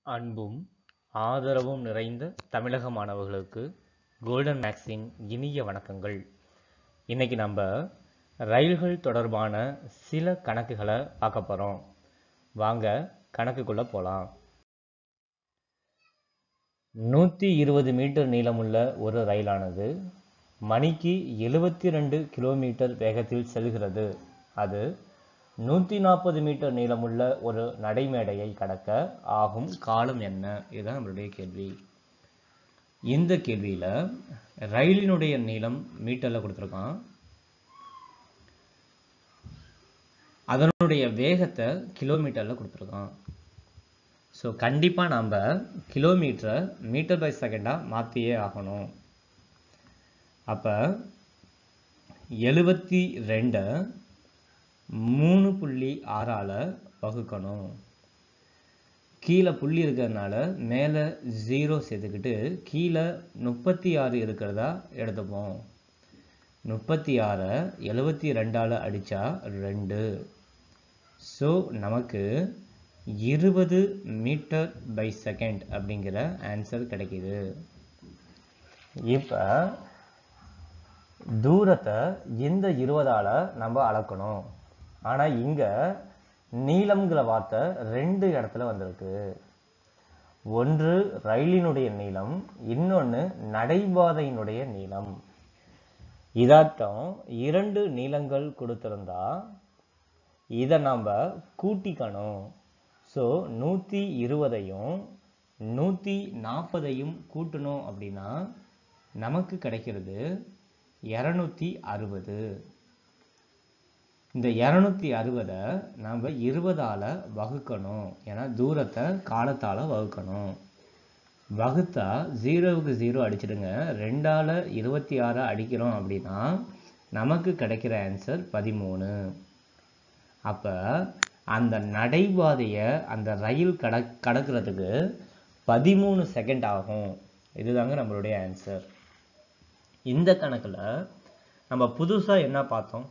அன்பும் ஆதரவும் நிறைந்த தமிழக மாணவர்களுக்கு கோல்டன் மேக்ஸின் இனிய வணக்கங்கள் இன்னைக்கு நம்ம ரயில்கள் தொடர்பான சில கணக்குகளை பார்க்க போகிறோம் வாங்க கணக்குக்குள்ளே போகலாம் நூற்றி இருபது மீட்டர் நீளமுள்ள ஒரு ரயிலானது மணிக்கு எழுபத்தி ரெண்டு கிலோமீட்டர் வேகத்தில் செல்கிறது அது நூற்றி நாற்பது மீட்டர் நீளமுள்ள ஒரு நடைமேடையை கடக்க ஆகும் காலம் என்ன இதுதான் நம்மளுடைய கேள்வி இந்த கேள்வியில் ரயிலினுடைய நீளம் மீட்டரில் கொடுத்துருக்கான் அதனுடைய வேகத்தை கிலோமீட்டரில் கொடுத்துருக்கான் ஸோ கண்டிப்பாக நாம் கிலோமீட்டரை மீட்டர் பை செகண்டாக மாற்றியே ஆகணும் அப்போ எழுபத்தி ரெண்டை மூணு புள்ளி ஆறால் வகுக்கணும் கீழே புள்ளி இருக்கிறதுனால மேலே ஜீரோ சேர்த்துக்கிட்டு கீழே முப்பத்தி ஆறு இருக்கிறதா எடுத்துப்போம் முப்பத்தி ஆறை எழுபத்தி ரெண்டால் அடித்தா ரெண்டு ஸோ நமக்கு இருபது மீட்டர் பை செகண்ட் அப்படிங்கிற ஆன்சர் கிடைக்கிது இப்போ தூரத்தை இந்த இருபதால் நம்ம அளக்கணும் ஆனால் இங்கே நீளம்ங்கிற வார்த்தை ரெண்டு இடத்துல வந்திருக்கு ஒன்று ரயிலினுடைய நீளம் இன்னொன்று நடைபாதையினுடைய நீளம் இதாட்டம் இரண்டு நீளங்கள் கொடுத்துருந்தா இதை நாம் கூட்டிக்கணும் ஸோ நூற்றி இருபதையும் நூற்றி நாற்பதையும் கூட்டணும் அப்படின்னா நமக்கு கிடைக்கிறது இரநூத்தி அறுபது இந்த இரநூத்தி அறுபதை நம்ம இருபதால் வகுக்கணும் ஏன்னா தூரத்தை காலத்தால் வகுக்கணும் வகுத்தா ஜீரோவுக்கு ஜீரோ அடிச்சிடுங்க ரெண்டால் இருபத்தி ஆறை அடிக்கிறோம் அப்படின்னா நமக்கு கிடைக்கிற ஆன்சர் பதிமூணு அப்போ அந்த நடைபாதையை அந்த ரயில் கட கடக்கிறதுக்கு பதிமூணு செகண்ட் ஆகும் இதுதாங்க நம்மளுடைய ஆன்சர் இந்த கணக்கில் நம்ம புதுசாக என்ன பார்த்தோம்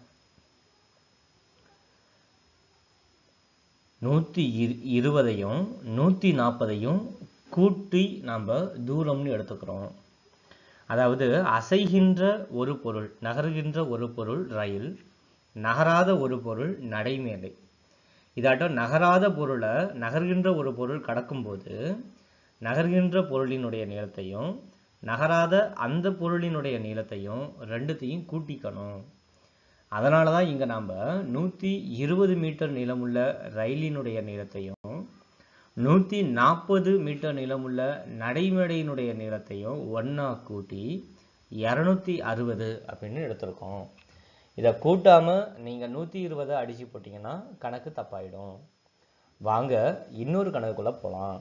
நூற்றி இரு இருபதையும் நூற்றி நாற்பதையும் கூட்டி நம்ம தூரம்னு எடுத்துக்கிறோம் அதாவது அசைகின்ற ஒரு பொருள் நகர்கின்ற ஒரு பொருள் ரயில் நகராத ஒரு பொருள் நடைமேடை இதாட்டம் நகராத பொருளை நகர்கின்ற ஒரு பொருள் கடக்கும்போது நகர்கின்ற பொருளினுடைய நீளத்தையும் நகராத அந்த பொருளினுடைய நீளத்தையும் ரெண்டுத்தையும் கூட்டிக்கணும் அதனால தான் இங்கே நாம் நூற்றி இருபது மீட்டர் நீளமுள்ள ரயிலினுடைய நீளத்தையும் நூற்றி நாற்பது மீட்டர் நீளமுள்ள நடைமேடையினுடைய நீளத்தையும் ஒன்றா கூட்டி இரநூத்தி அறுபது அப்படின்னு எடுத்திருக்கோம் இதை கூட்டாமல் நீங்கள் நூற்றி இருபதை அடித்து போட்டிங்கன்னா கணக்கு தப்பாயிடும் வாங்க இன்னொரு கணக்குக்குள்ளே போகலாம்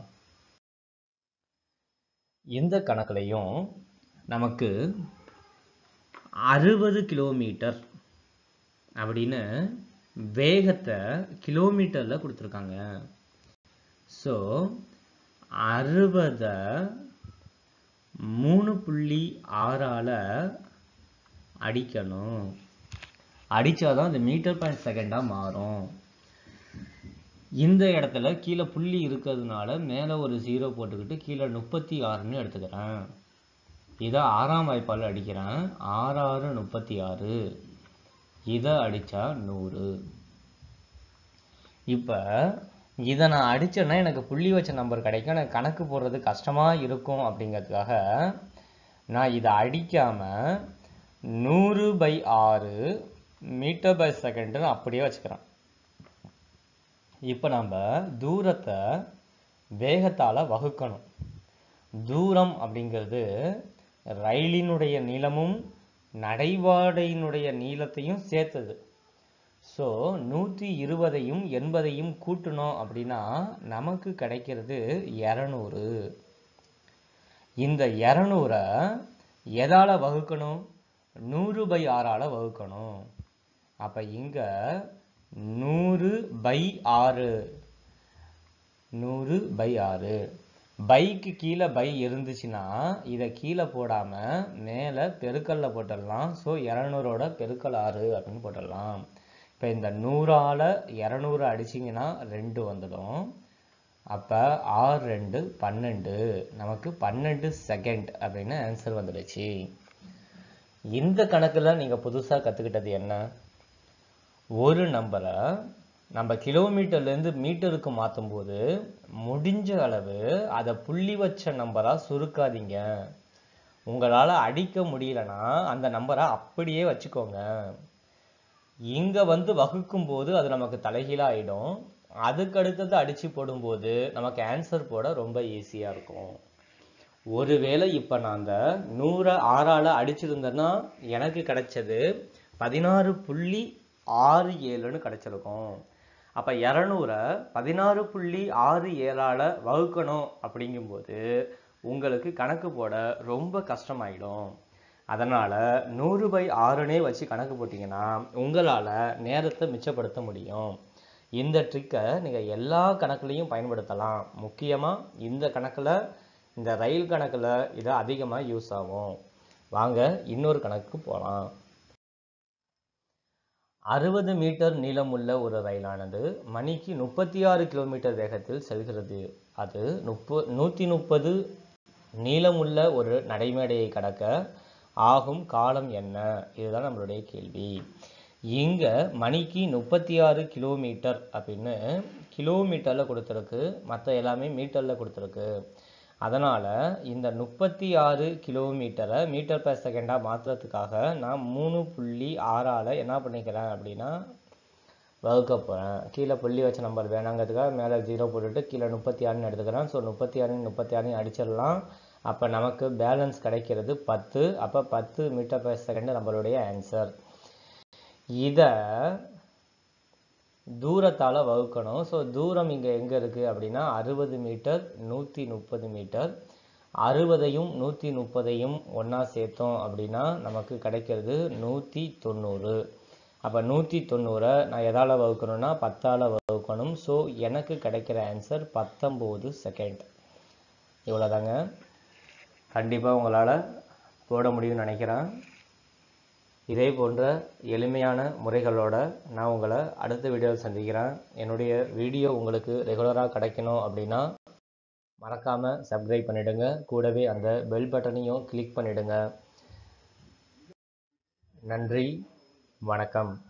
இந்த கணக்குலையும் நமக்கு அறுபது கிலோமீட்டர் அப்படின்னு வேகத்தை கிலோமீட்டரில் கொடுத்துருக்காங்க ஸோ அறுபதை மூணு புள்ளி ஆறால் அடிக்கணும் அடித்தாதான் இந்த மீட்டர் பாயிண்ட் செகண்டாக மாறும் இந்த இடத்துல கீழே புள்ளி இருக்கிறதுனால மேலே ஒரு ஜீரோ போட்டுக்கிட்டு கீழே முப்பத்தி ஆறுன்னு எடுத்துக்கிறேன் இதை ஆறாம் வாய்ப்பால் அடிக்கிறேன் ஆறாறு முப்பத்தி ஆறு இதை அடித்தா நூறு இப்போ இதை நான் அடித்தேன்னா எனக்கு புள்ளி வச்ச நம்பர் கிடைக்கும் எனக்கு கணக்கு போடுறது கஷ்டமாக இருக்கும் அப்படிங்கிறதுக்காக நான் இதை அடிக்காமல் நூறு பை ஆறு மீட்டர் பை செகண்டுன்னு அப்படியே வச்சுக்கிறேன் இப்போ நம்ம தூரத்தை வேகத்தால் வகுக்கணும் தூரம் அப்படிங்கிறது ரயிலினுடைய நீளமும் நடைபாதையினுடைய நீளத்தையும் சேர்த்தது ஸோ நூற்றி இருபதையும் எண்பதையும் கூட்டணும் அப்படின்னா நமக்கு கிடைக்கிறது இரநூறு இந்த இரநூறை எதால் வகுக்கணும் நூறு பை ஆறால் வகுக்கணும் அப்போ இங்கே நூறு பை ஆறு நூறு பை ஆறு பைக்கு கீழே பை இருந்துச்சுன்னா இதை கீழே போடாமல் மேலே பெருக்கல்ல போட்டுடலாம் ஸோ இரநூறோட பெருக்கல் ஆறு அப்படின்னு போட்டுடலாம் இப்போ இந்த நூறால் இரநூறு அடிச்சிங்கன்னா ரெண்டு வந்துடும் அப்போ ஆறு ரெண்டு பன்னெண்டு நமக்கு பன்னெண்டு செகண்ட் அப்படின்னு ஆன்சர் வந்துடுச்சு இந்த கணக்கில் நீங்கள் புதுசாக கற்றுக்கிட்டது என்ன ஒரு நம்பரை நம்ம கிலோமீட்டர்லேருந்து மீட்டருக்கு மாற்றும் போது முடிஞ்ச அளவு அதை புள்ளி வச்ச நம்பராக சுருக்காதீங்க உங்களால் அடிக்க முடியலன்னா அந்த நம்பரை அப்படியே வச்சுக்கோங்க இங்கே வந்து வகுக்கும் போது அது நமக்கு தலைகீழாக ஆகிடும் அதுக்கு அடுத்தது அடித்து போடும்போது நமக்கு ஆன்சர் போட ரொம்ப ஈஸியாக இருக்கும் ஒருவேளை இப்போ நான் அந்த நூறை ஆறால் அடிச்சிருந்தேன்னா எனக்கு கிடைச்சது பதினாறு புள்ளி ஆறு ஏழுன்னு கிடைச்சிருக்கும் அப்போ இரநூறை பதினாறு புள்ளி ஆறு ஏழால் வகுக்கணும் அப்படிங்கும்போது உங்களுக்கு கணக்கு போட ரொம்ப கஷ்டமாயிடும் அதனால் நூறு பை ஆறுனே வச்சு கணக்கு போட்டிங்கன்னா உங்களால் நேரத்தை மிச்சப்படுத்த முடியும் இந்த ட்ரிக்கை நீங்கள் எல்லா கணக்குலையும் பயன்படுத்தலாம் முக்கியமாக இந்த கணக்கில் இந்த ரயில் கணக்கில் இது அதிகமாக யூஸ் ஆகும் வாங்க இன்னொரு கணக்கு போகலாம் அறுபது மீட்டர் நீளமுள்ள ஒரு ரயிலானது மணிக்கு முப்பத்தி ஆறு கிலோமீட்டர் வேகத்தில் செல்கிறது அது முப்ப நூற்றி முப்பது நீளமுள்ள ஒரு நடைமேடையை கடக்க ஆகும் காலம் என்ன இதுதான் நம்மளுடைய கேள்வி இங்கே மணிக்கு முப்பத்தி ஆறு கிலோமீட்டர் அப்படின்னு கிலோமீட்டரில் கொடுத்துருக்கு மற்ற எல்லாமே மீட்டரில் கொடுத்துருக்கு அதனால் இந்த முப்பத்தி ஆறு கிலோமீட்டரை மீட்டர் பர் செகண்டாக மாற்றுறதுக்காக நான் மூணு புள்ளி ஆறால் என்ன பண்ணிக்கிறேன் அப்படின்னா வகுக்க போகிறேன் கீழே புள்ளி வச்ச நம்பர் வேணாங்கிறதுக்காக மேலே ஜீரோ போட்டுட்டு கீழே முப்பத்தி ஆறுன்னு எடுத்துக்கிறேன் ஸோ முப்பத்தி ஆறு முப்பத்தி ஆறையும் அடிச்சிடலாம் அப்போ நமக்கு பேலன்ஸ் கிடைக்கிறது பத்து அப்போ பத்து மீட்டர் பர் செகண்ட் நம்மளுடைய ஆன்சர் இதை தூரத்தால் வகுக்கணும் ஸோ தூரம் இங்கே எங்கே இருக்குது அப்படின்னா அறுபது மீட்டர் நூற்றி முப்பது மீட்டர் அறுபதையும் நூற்றி முப்பதையும் ஒன்றா சேர்த்தோம் அப்படின்னா நமக்கு கிடைக்கிறது நூற்றி தொண்ணூறு அப்போ நூற்றி தொண்ணூறை நான் எதால் வகுக்கணும்னா பத்தால் வகுக்கணும் ஸோ எனக்கு கிடைக்கிற ஆன்சர் பத்தொம்போது செகண்ட் இவ்வளோதாங்க கண்டிப்பாக உங்களால் போட முடியும்னு நினைக்கிறேன் இதே போன்ற எளிமையான முறைகளோட நான் உங்களை அடுத்த வீடியோவில் சந்திக்கிறேன் என்னுடைய வீடியோ உங்களுக்கு ரெகுலராக கிடைக்கணும் அப்படின்னா மறக்காமல் சப்ஸ்கிரைப் பண்ணிவிடுங்க கூடவே அந்த பெல் பட்டனையும் கிளிக் பண்ணிவிடுங்க நன்றி வணக்கம்